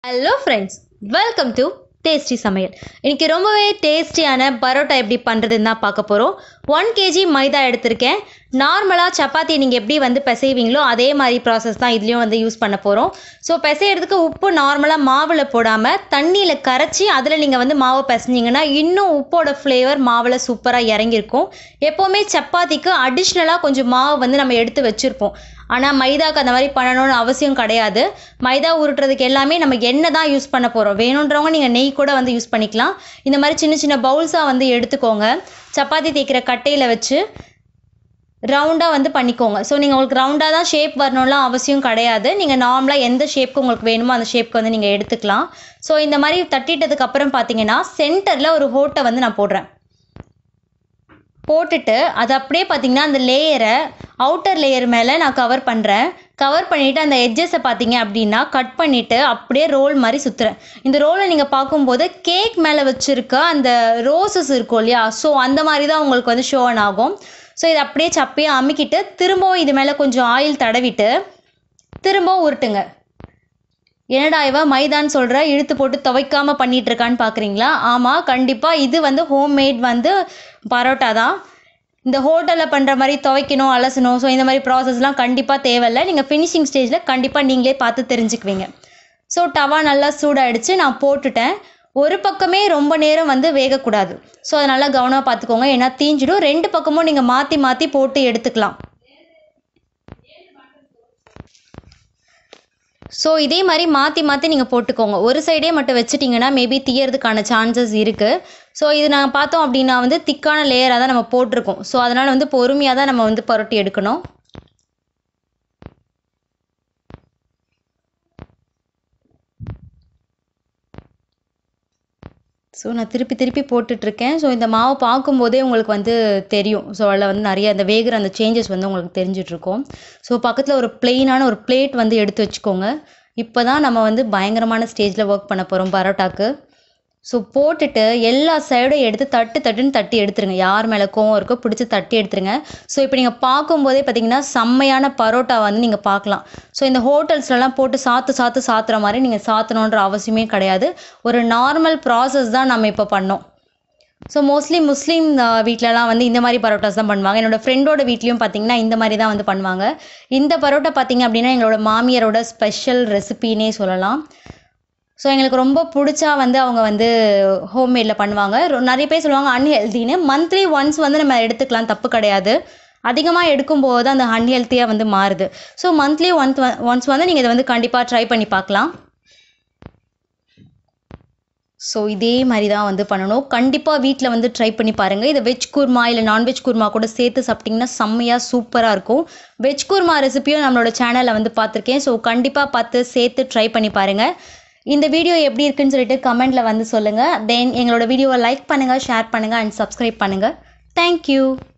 hello friends welcome to tasty சமையல் இன்னைக்கு ரொம்பவே டேஸ்டியான பரோட்டா எப்படி பண்ணுறதுன்னு தான் பார்க்க போகிறோம் ஒன் கேஜி மைதா எடுத்திருக்கேன் நார்மலாக சப்பாத்தி நீங்கள் எப்படி வந்து பிசைவீங்களோ அதே மாதிரி ப்ராசஸ் தான் இதுலேயும் வந்து யூஸ் பண்ண போகிறோம் ஸோ பிசையிறதுக்கு உப்பு நார்மலாக மாவில் போடாமல் தண்ணியில் கரைச்சி அதில் நீங்கள் வந்து மாவை பிசைஞ்சிங்கன்னா இன்னும் உப்போட ஃப்ளேவர் மாவில் சூப்பராக இறங்கியிருக்கும் எப்போவுமே சப்பாத்திக்கு அடிஷ்னலாக கொஞ்சம் மாவு வந்து நம்ம எடுத்து வச்சுருப்போம் ஆனால் மைதாக்கு அந்த மாதிரி பண்ணணும்னு அவசியம் கிடையாது மைதா உருட்டுறதுக்கு எல்லாமே நம்ம எண்ணெய் தான் யூஸ் பண்ண போகிறோம் வேணுன்றவங்க நீங்கள் நெய் கூட வந்து யூஸ் பண்ணிக்கலாம் இந்த மாதிரி சின்ன சின்ன பவுல்ஸாக வந்து எடுத்துக்கோங்க சப்பாத்தி தேய்க்கிற கட்டையில் வச்சு ரவுண்டாக வந்து பண்ணிக்கோங்க ஸோ நீங்கள் உங்களுக்கு ரவுண்டாக தான் ஷேப் வரணும்லாம் அவசியம் கிடையாது நீங்கள் நார்மலாக எந்த ஷேப்க்கு உங்களுக்கு வேணுமோ அந்த ஷேப்க்கு வந்து நீங்கள் எடுத்துக்கலாம் ஸோ இந்த மாதிரி தட்டிட்டதுக்கு அப்புறம் பார்த்தீங்கன்னா சென்டரில் ஒரு ஹோட்டை வந்து நான் போடுறேன் போட்டுட்டு அது அப்படியே பார்த்தீங்கன்னா அந்த லேயரை அவுட்டர் லேயர் மேலே நான் கவர் பண்ணுறேன் கவர் பண்ணிவிட்டு அந்த எட்ஜஸை பார்த்தீங்க அப்படின்னா கட் பண்ணிவிட்டு அப்படியே ரோல் மாதிரி சுற்றுறேன் இந்த ரோலை நீங்கள் பார்க்கும்போது கேக் மேலே வச்சுருக்க அந்த ரோசஸ் இருக்கும் இல்லையா ஸோ அந்த மாதிரி தான் உங்களுக்கு வந்து ஷோன் ஆகும் ஸோ இதை அப்படியே சப்பையாக அமுக்கிட்டு திரும்பவும் இது மேலே கொஞ்சம் ஆயில் தடவிட்டு திரும்பவும் உருட்டுங்க என்னடா இவ மைதான்னு சொல்கிற இழுத்து போட்டு துவைக்காம பண்ணிட்டு இருக்கான்னு பார்க்குறீங்களா ஆமாம் கண்டிப்பாக இது வந்து ஹோம்மேட் வந்து பரோட்டா தான் இந்த ஹோட்டலில் பண்ணுற மாதிரி துவைக்கணும் அலசணும் ஸோ இந்த மாதிரி ப்ராசஸ்லாம் கண்டிப்பாக தேவையில்லை நீங்கள் ஃபினிஷிங் ஸ்டேஜில் கண்டிப்பாக நீங்களே பார்த்து தெரிஞ்சுக்குவீங்க ஸோ டவா நல்லா சூடாயிடுச்சு நான் போட்டுட்டேன் ஒரு பக்கமே ரொம்ப நேரம் வந்து வேகக்கூடாது ஸோ அதை நல்லா கவனமாக பார்த்துக்கோங்க ஏன்னா தீஞ்சிடும் ரெண்டு பக்கமும் நீங்கள் மாற்றி மாற்றி போட்டு எடுத்துக்கலாம் ஸோ இதே மாதிரி மாற்றி மாற்றி நீங்கள் போட்டுக்கோங்க ஒரு சைடே மட்டும் வச்சுட்டிங்கன்னா மேபி தீயறதுக்கான சான்சஸ் இருக்குது ஸோ இது நாங்கள் பார்த்தோம் அப்படின்னா வந்து திக்கான லேயராக தான் நம்ம போட்டிருக்கோம் ஸோ அதனால் வந்து பொறுமையாக தான் நம்ம வந்து புரட்டி எடுக்கணும் ஸோ நான் திருப்பி திருப்பி போட்டுட்ருக்கேன் ஸோ இந்த மாவு பார்க்கும்போதே உங்களுக்கு வந்து தெரியும் ஸோ அதில் வந்து நிறைய அந்த வேகிற அந்த சேஞ்சஸ் வந்து உங்களுக்கு தெரிஞ்சிட்ருக்கும் ஸோ பக்கத்தில் ஒரு பிளெயினான ஒரு பிளேட் வந்து எடுத்து வச்சுக்கோங்க இப்போ தான் நம்ம வந்து பயங்கரமான ஸ்டேஜில் ஒர்க் பண்ண போகிறோம் பரோட்டாக்கு ஸோ போட்டுட்டு எல்லா சைடும் எடுத்து தட்டு தட்டுன்னு தட்டி எடுத்துருங்க யார் மேலே கோவம் இருக்கோ பிடிச்சி தட்டி எடுத்துருங்க ஸோ இப்போ நீங்கள் பார்க்கும்போதே பார்த்தீங்கன்னா செம்மையான பரோட்டா வந்து நீங்கள் பார்க்கலாம் ஸோ இந்த ஹோட்டல்ஸ்லலாம் போட்டு சாத்து சாத்து சாத்துற மாதிரி நீங்கள் சாத்தணுன்ற அவசியமே கிடையாது ஒரு நார்மல் ப்ராசஸ் தான் நம்ம இப்போ பண்ணோம் ஸோ மோஸ்ட்லி முஸ்லீம் வீட்டிலலாம் வந்து இந்த மாதிரி பரோட்டாஸ் தான் பண்ணுவாங்க என்னோடய ஃப்ரெண்டோட வீட்லேயும் பார்த்தீங்கன்னா இந்த மாதிரி தான் வந்து பண்ணுவாங்க இந்த பரோட்டா பார்த்தீங்க அப்படின்னா எங்களோட மாமியாரோட ஸ்பெஷல் ரெசிபின்னே சொல்லலாம் ஸோ எங்களுக்கு ரொம்ப பிடிச்சா வந்து அவங்க வந்து ஹோம்மேடில் பண்ணுவாங்க ரொ- நிறைய பேர் சொல்லுவாங்க அன்ஹெல்தின்னு மந்த்லி ஒன்ஸ் வந்து நம்ம எடுத்துக்கலாம் தப்பு கிடையாது அதிகமாக எடுக்கும்போது அந்த அன்ஹெல்த்தியாக வந்து மாறுது ஸோ மந்த்லி ஒன்ஸ் ஒன்ஸ் வந்து நீங்கள் இதை வந்து கண்டிப்பாக ட்ரை பண்ணி பார்க்கலாம் ஸோ இதே மாதிரி தான் வந்து பண்ணணும் கண்டிப்பாக வீட்டில் வந்து ட்ரை பண்ணி பாருங்கள் இதை வெஜ் குருமா இல்லை நான்வெஜ் குருமா கூட சேர்த்து சாப்பிட்டிங்கன்னா செம்மையாக சூப்பராக இருக்கும் வெஜ் குருமா ரெசிபியும் நம்மளோட சேனலில் வந்து பார்த்துருக்கேன் ஸோ கண்டிப்பாக பார்த்து சேர்த்து ட்ரை பண்ணி பாருங்கள் இந்த வீடியோ எப்படி இருக்குன்னு சொல்லிட்டு கமெண்ட்டில் வந்து சொல்லுங்கள் தென் எங்களோட வீடியோவை லைக் பண்ணுங்கள் ஷேர் பண்ணுங்கள் அண்ட் சப்ஸ்கிரைப் பண்ணுங்கள் தேங்க்யூ